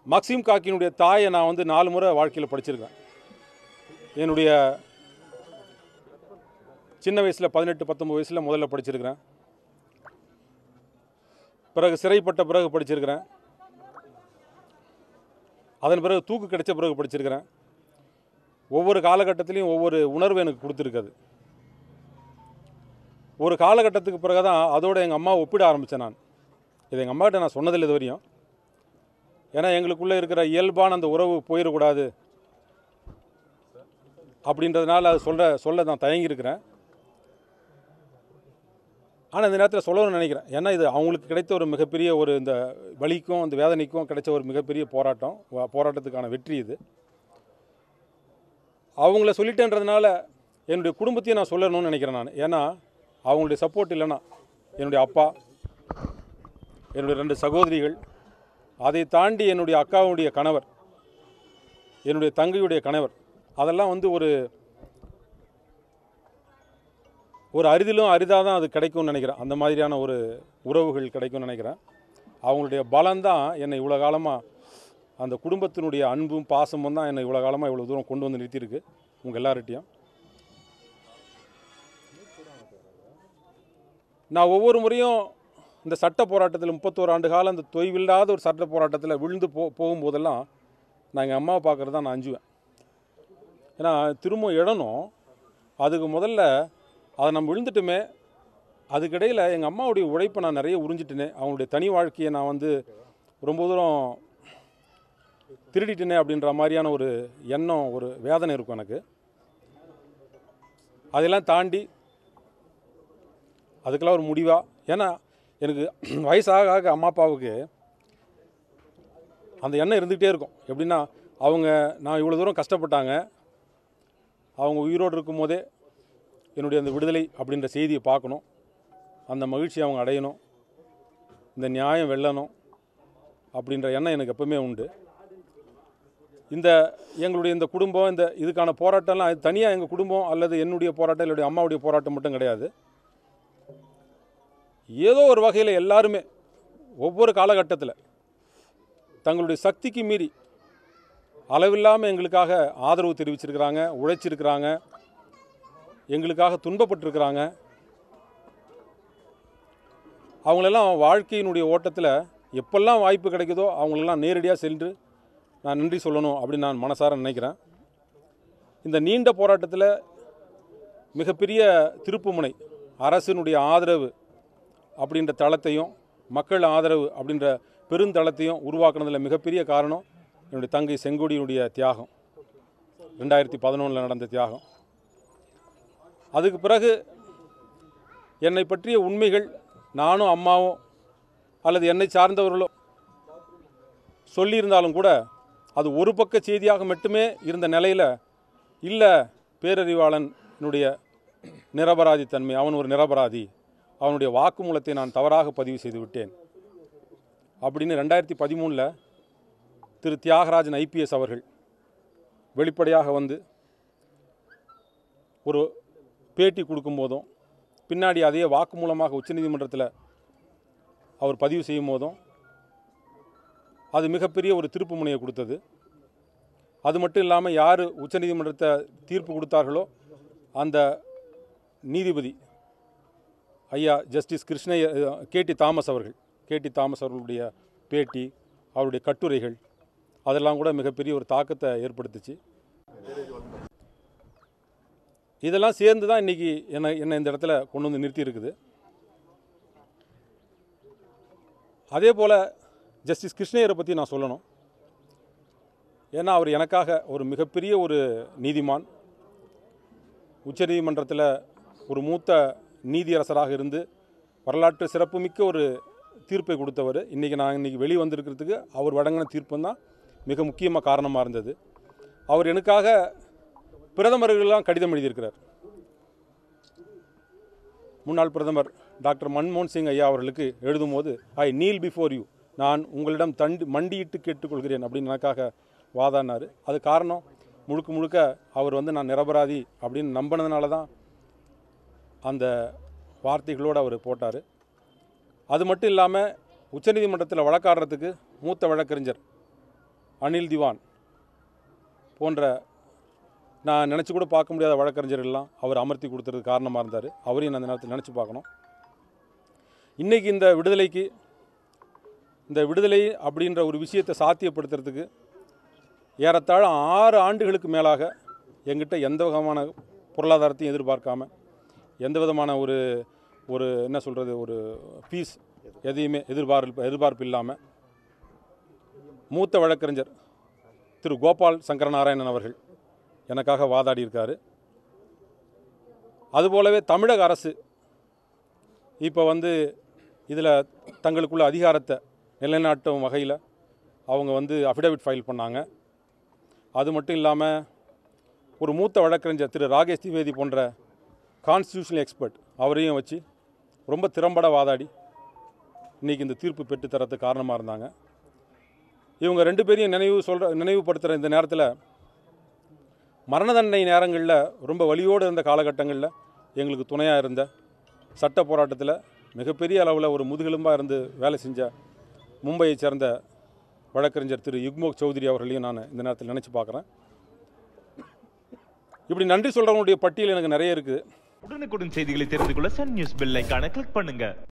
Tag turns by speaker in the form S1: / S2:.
S1: Maksym காக்கினுடைய தாயை நான் வந்து நாலு முறை வாழ்க்கையில் படிச்சிருக்கேன் என்னுடைய சின்ன வயசில் பதினெட்டு பத்தொம்பது வயசில் முதல்ல படிச்சிருக்கிறேன் பிறகு சிறைப்பட்ட பிறகு படிச்சிருக்கிறேன் அதன் பிறகு தூக்கு கிடைச்ச பிறகு படிச்சிருக்கிறேன் ஒவ்வொரு காலகட்டத்திலையும் ஒவ்வொரு உணர்வு எனக்கு கொடுத்துருக்குது ஒரு காலகட்டத்துக்கு பிறகு தான் அதோட எங்கள் அம்மா ஒப்பிட ஆரம்பித்தேன் நான் இது எங்கள் அம்மாகிட்ட நான் சொன்னதில்லை இது வரையும் ஏன்னா எங்களுக்குள்ளே இருக்கிற இயல்பான அந்த உறவு போயிடக்கூடாது அப்படின்றதுனால அது சொல்ல சொல்ல நான் தயங்கியிருக்கிறேன் ஆனால் இந்த நேரத்தில் சொல்லணும்னு நினைக்கிறேன் ஏன்னா இது அவங்களுக்கு கிடைத்த ஒரு மிகப்பெரிய ஒரு இந்த வலிக்கும் அந்த வேதனைக்கும் கிடைச்ச ஒரு மிகப்பெரிய போராட்டம் வ- போராட்டத்துக்கான வெற்றி இது அவங்கள சொல்லிட்டேன்றதுனால என்னுடைய குடும்பத்தையும் நான் சொல்லணும்னு நினைக்கிறேன் நான் ஏன்னா அவங்களுடைய சப்போர்ட் இல்லைன்னா என்னுடைய அப்பா என்னுடைய ரெண்டு சகோதரிகள் அதை தாண்டி என்னுடைய அக்காவுடைய கணவர் என்னுடைய தங்கையுடைய கணவர் அதெல்லாம் வந்து ஒரு ஒரு அரிதிலும் அரிதாக தான் அது கிடைக்கும்னு நினைக்கிறேன் அந்த மாதிரியான ஒரு உறவுகள் கிடைக்கும்னு நினைக்கிறேன் அவங்களுடைய பலம்தான் என்னை இவ்வளோ காலமாக அந்த குடும்பத்தினுடைய அன்பும் பாசமும் தான் என்னை இவ்வளோ காலமாக இவ்வளோ தூரம் கொண்டு வந்து நிறுத்தியிருக்கு உங்கள் எல்லார்கிட்டையும் நான் ஒவ்வொரு முறையும் இந்த சட்ட போராட்டத்தில் முப்பத்தோரு ஆண்டு காலம் அந்த தொய்வில்லாத ஒரு சட்ட போராட்டத்தில் விழுந்து போ போகும்போதெல்லாம் நான் எங்கள் அம்மாவை பார்க்குறது தான் நான் அஞ்சுவேன் ஏன்னா திரும்ப இடணும் அதுக்கு முதல்ல அதை நம்ம விழுந்துட்டுமே அதுக்கிடையில் எங்கள் அம்மாவுடைய உழைப்பை நான் நிறைய உறிஞ்சிட்டேனே அவங்களுடைய தனி வாழ்க்கையை நான் வந்து ரொம்ப தூரம் திருடிட்டேனே அப்படின்ற மாதிரியான ஒரு எண்ணம் ஒரு வேதனை இருக்கும் எனக்கு அதெல்லாம் தாண்டி அதுக்கெல்லாம் ஒரு முடிவா ஏன்னா எனக்கு வயசாக ஆக அம்மா அப்பாவுக்கு அந்த எண்ணம் இருந்துகிட்டே இருக்கும் எப்படின்னா அவங்க நான் இவ்வளோ தூரம் கஷ்டப்பட்டாங்க அவங்க உயிரோடு இருக்கும்போதே என்னுடைய அந்த விடுதலை அப்படின்ற செய்தியை பார்க்கணும் அந்த மகிழ்ச்சியை அவங்க அடையணும் இந்த நியாயம் வெல்லணும் அப்படின்ற எண்ணம் எனக்கு எப்பவுமே உண்டு இந்த எங்களுடைய இந்த குடும்பம் இந்த இதுக்கான போராட்டம்லாம் தனியாக எங்கள் குடும்பம் அல்லது என்னுடைய போராட்டம் என்னுடைய அம்மாவுடைய போராட்டம் மட்டும் கிடையாது ஏதோ ஒரு வகையில் எல்லாருமே ஒவ்வொரு காலகட்டத்தில் தங்களுடைய சக்திக்கு மீறி அளவில்லாமல் எங்களுக்காக ஆதரவு தெரிவிச்சிருக்கிறாங்க உழைச்சிருக்கிறாங்க எங்களுக்காக துன்பப்பட்டிருக்கிறாங்க அவங்களெல்லாம் வாழ்க்கையினுடைய ஓட்டத்தில் எப்பெல்லாம் வாய்ப்பு கிடைக்குதோ அவங்களெல்லாம் நேரடியாக சென்று நான் நன்றி சொல்லணும் அப்படின்னு நான் மனசார நினைக்கிறேன் இந்த நீண்ட போராட்டத்தில் மிகப்பெரிய திருப்புமுனை அரசினுடைய ஆதரவு அப்படின்ற தளத்தையும் மக்கள் ஆதரவு அப்படின்ற பெருந்தளத்தையும் உருவாக்குனதில் மிகப்பெரிய காரணம் என்னுடைய தங்கை செங்கோடியினுடைய தியாகம் ரெண்டாயிரத்தி பதினொன்றில் நடந்த தியாகம் அதுக்கு பிறகு என்னை பற்றிய உண்மைகள் நானும் அம்மாவும் அல்லது என்னை சார்ந்தவர்களோ சொல்லியிருந்தாலும் கூட அது ஒரு பக்க செய்தியாக மட்டுமே இருந்த நிலையில் இல்லை பேரறிவாளனுடைய நிரபராதி தன்மை அவன் ஒரு நிரபராதி அவனுடைய வாக்குமூலத்தை நான் தவறாக பதிவு செய்து விட்டேன் அப்படின்னு ரெண்டாயிரத்தி பதிமூணில் திரு தியாகராஜன் ஐபிஎஸ் அவர்கள் வெளிப்படையாக வந்து ஒரு பேட்டி கொடுக்கும்போதும் பின்னாடி அதையே வாக்குமூலமாக உச்சநீதிமன்றத்தில் அவர் பதிவு செய்யும் போதும் அது மிகப்பெரிய ஒரு திருப்பு முனையை கொடுத்தது அது மட்டும் இல்லாமல் யார் உச்சநீதிமன்றத்தை தீர்ப்பு கொடுத்தார்களோ அந்த நீதிபதி ஐயா ஜஸ்டிஸ் கிருஷ்ணய்ய கேடி தாமஸ் அவர்கள் கேடி தாமஸ் அவர்களுடைய பேட்டி அவருடைய கட்டுரைகள் அதெல்லாம் கூட மிகப்பெரிய ஒரு தாக்கத்தை ஏற்படுத்துச்சு இதெல்லாம் சேர்ந்து தான் இன்றைக்கி என்னை என்னை இந்த இடத்துல கொண்டு வந்து நிறுத்தி இருக்குது அதே போல் ஜஸ்டிஸ் கிருஷ்ணய்யரை பற்றி நான் சொல்லணும் ஏன்னா அவர் எனக்காக ஒரு மிகப்பெரிய ஒரு நீதிமான் உச்சநீதிமன்றத்தில் ஒரு மூத்த நீதியரசராக இருந்து வரலாற்று சிறப்புமிக்க ஒரு தீர்ப்பை கொடுத்தவர் இன்றைக்கி நான் இன்றைக்கி வெளியே வந்திருக்கிறதுக்கு அவர் வழங்கின தீர்ப்பு தான் மிக முக்கியமாக காரணமாக இருந்தது அவர் எனக்காக பிரதமர்களெல்லாம் கடிதம் எழுதியிருக்கிறார் முன்னாள் பிரதமர் டாக்டர் மன்மோகன் சிங் ஐயா அவர்களுக்கு எழுதும்போது ஐ நீல் பிஃபோர் யூ நான் உங்களிடம் தண்டு மண்டியிட்டு கேட்டுக்கொள்கிறேன் அப்படின்னு எனக்காக வாதாடினார் அது காரணம் முழுக்க முழுக்க அவர் வந்து நான் நிரபராதி அப்படின்னு நம்பினதுனால தான் அந்த வார்த்தைகளோடு அவர் போட்டார் அது மட்டும் இல்லாமல் உச்சநீதிமன்றத்தில் வழக்காடுறதுக்கு மூத்த வழக்கறிஞர் அனில் திவான் போன்ற நான் நினச்சி கூட பார்க்க முடியாத வழக்கறிஞர்கள்லாம் அவர் அமர்த்தி கொடுத்ததுக்கு காரணமாக இருந்தார் அவரையும் நான் அந்த நேரத்தில் நினச்சி பார்க்கணும் இன்றைக்கி இந்த விடுதலைக்கு இந்த விடுதலை அப்படின்ற ஒரு விஷயத்தை சாத்தியப்படுத்துறதுக்கு ஏறத்தாழ ஆறு ஆண்டுகளுக்கு மேலாக எங்கிட்ட எந்த விதமான பொருளாதாரத்தையும் எதிர்பார்க்காம எந்த விதமான ஒரு ஒரு என்ன சொல்கிறது ஒரு ஃபீஸ் எதையுமே எதிர்பார்ப்பு எதிர்பார்ப்பு இல்லாமல் மூத்த வழக்கறிஞர் திரு கோபால் சங்கரநாராயணன் அவர்கள் எனக்காக வாதாடி இருக்காரு அதுபோலவே தமிழக அரசு இப்போ வந்து இதில் தங்களுக்குள்ள அதிகாரத்தை நிலைநாட்டும் வகையில் அவங்க வந்து அஃபிடவிட் ஃபைல் பண்ணாங்க அது மட்டும் இல்லாமல் ஒரு மூத்த வழக்கறிஞர் திரு ராகேஷ் திவேதி போன்ற கான்ஸ்டியூஷனல் எக்ஸ்பர்ட் அவரையும் வச்சு ரொம்ப திறம்பட வாதாடி இன்றைக்கி இந்த தீர்ப்பு பெற்று தரத்துக்கு காரணமாக இருந்தாங்க இவங்க ரெண்டு பேரையும் நினைவு சொல்கிற நினைவுபடுத்துகிற இந்த நேரத்தில் மரண தண்டனை நேரங்களில் ரொம்ப வலியோடு இருந்த காலகட்டங்களில் எங்களுக்கு துணையாக இருந்த சட்ட போராட்டத்தில் மிகப்பெரிய அளவில் ஒரு முதுகெலும்பாக இருந்து வேலை செஞ்ச மும்பையைச் சேர்ந்த வழக்கறிஞர் திரு யுக்மோக் சௌத்ரி அவர்களையும் நான் இந்த நேரத்தில் நினச்சி பார்க்குறேன் இப்படி நன்றி சொல்கிறவங்களுடைய பட்டியல் எனக்கு நிறைய இருக்குது
S2: உடனுக்குடன் செய்திகளை தெரிந்து கொள்ள சன் நியூஸ் பெல் ஐகானை கிளிக் பண்ணுங்க